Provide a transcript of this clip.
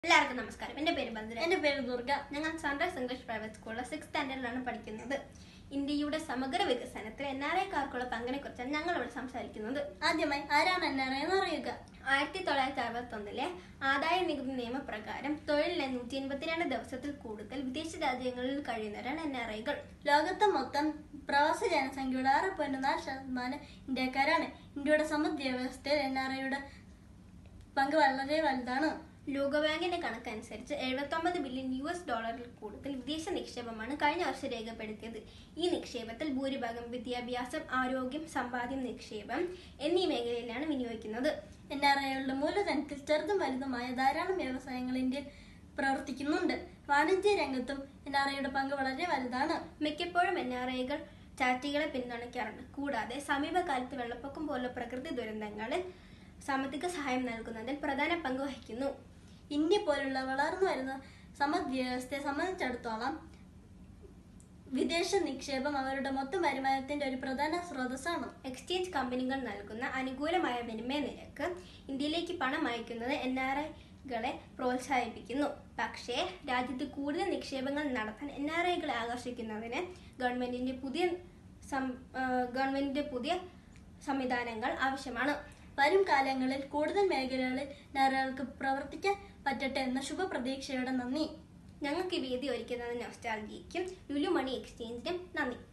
എല്ലാവർക്കും നമസ്കാരം എൻ്റെ പേര് ഭദ്ര എന്റെ പേര് ദുർഗ ഞങ്ങൾ സൺറൈസ് ഇംഗ്ലീഷ് പ്രൈവറ്റ് സ്കൂളിൽ സിക്സ് സ്റ്റാൻഡേർഡിലാണ് പഠിക്കുന്നത് ഇന്ത്യയുടെ സമഗ്ര വികസനത്തിൽ എൻ ആർ ഐക്കാർക്കുള്ള പങ്കിനെ കുറിച്ചാണ് ഞങ്ങൾ ഇവിടെ സംസാരിക്കുന്നത് ആദ്യമായി ആരാണ് എൻ ആർ എന്ന് അറിയുക ആയിരത്തി തൊള്ളായിരത്തി അറുപത്തി ഒന്നിലെ ആദായ നികുതി നിയമപ്രകാരം തൊഴിലിനെ നൂറ്റി എൺപത്തിരണ്ട് ദിവസത്തിൽ കൂടുതൽ വിദേശ രാജ്യങ്ങളിൽ കഴിയുന്നവരാണ് എൻ ആർ ഐകൾ ലോകത്തെ മൊത്തം പ്രവാസി ജനസംഖ്യയുടെ ആറ് പോയിന്റ് നാല് ശതമാനം ഇന്ത്യക്കാരാണ് ഇന്ത്യയുടെ സമ്പദ് വ്യവസ്ഥയിൽ എൻ ആർ ഐയുടെ പങ്ക് വളരെ വലുതാണ് ലോകബാങ്കിന്റെ കണക്കനുസരിച്ച് എഴുപത്തൊമ്പത് ബില്യൺ യു എസ് ഡോളറിൽ കൂടുതൽ വിദേശ നിക്ഷേപമാണ് കഴിഞ്ഞ വർഷം രേഖപ്പെടുത്തിയത് ഈ നിക്ഷേപത്തിൽ ഭൂരിഭാഗം വിദ്യാഭ്യാസം ആരോഗ്യം സമ്പാദ്യം നിക്ഷേപം എന്നീ മേഖലയിലാണ് വിനിയോഗിക്കുന്നത് എൻ ആർ ഐകളുടെ മൂലധനത്തിൽ ചെറുതും വലുതുമായ ധാരാളം വ്യവസായങ്ങൾ ഇന്ത്യയിൽ പ്രവർത്തിക്കുന്നുണ്ട് വാണിജ്യ രംഗത്തും എൻ ആർ ഐയുടെ പങ്ക് വളരെ വലുതാണ് മിക്കപ്പോഴും എൻ ആർ ഐകൾ ചാരിറ്റികളെ പിന്തുണയ്ക്കാറുണ്ട് കൂടാതെ സമീപകാലത്ത് വെള്ളപ്പൊക്കം പോലുള്ള പ്രകൃതി ദുരന്തങ്ങളിൽ സാമ്പത്തിക സഹായം നൽകുന്നതിൽ പ്രധാന പങ്ക് വഹിക്കുന്നു ഇന്ത്യ പോലുള്ള വളർന്നു വരുന്ന സമ്പദ് വ്യവസ്ഥയെ സംബന്ധിച്ചിടത്തോളം വിദേശ നിക്ഷേപം അവരുടെ മൊത്തം വരുമാനത്തിന്റെ ഒരു പ്രധാന സ്രോതസ്സാണ് എക്സ്ചേഞ്ച് കമ്പനികൾ നൽകുന്ന അനുകൂലമായ വിനിമയ നിരക്ക് ഇന്ത്യയിലേക്ക് പണം അയക്കുന്നത് എൻ ആർ ഐകളെ പ്രോത്സാഹിപ്പിക്കുന്നു പക്ഷേ രാജ്യത്ത് കൂടുതൽ നിക്ഷേപങ്ങൾ നടത്താൻ എൻ ആർ ഐകളെ ആകർഷിക്കുന്നതിന് ഗവൺമെന്റിന്റെ പുതിയ സം- ആ, ഗവൺമെന്റിന്റെ പുതിയ സംവിധാനങ്ങൾ ആവശ്യമാണ് വരും കാലങ്ങളിൽ കൂടുതൽ മേഖലകളിൽ നാരകൾക്ക് പ്രവർത്തിക്കാൻ പറ്റട്ടെ എന്ന ശുഭപ്രതീക്ഷയോടെ നന്ദി ഞങ്ങൾക്ക് ഈ വേദി ഒരുക്കുന്നതിന് നൊസ്റ്റാൾജിക്കും ലുലു മണി എക്സ്ചേഞ്ചിനും നന്ദി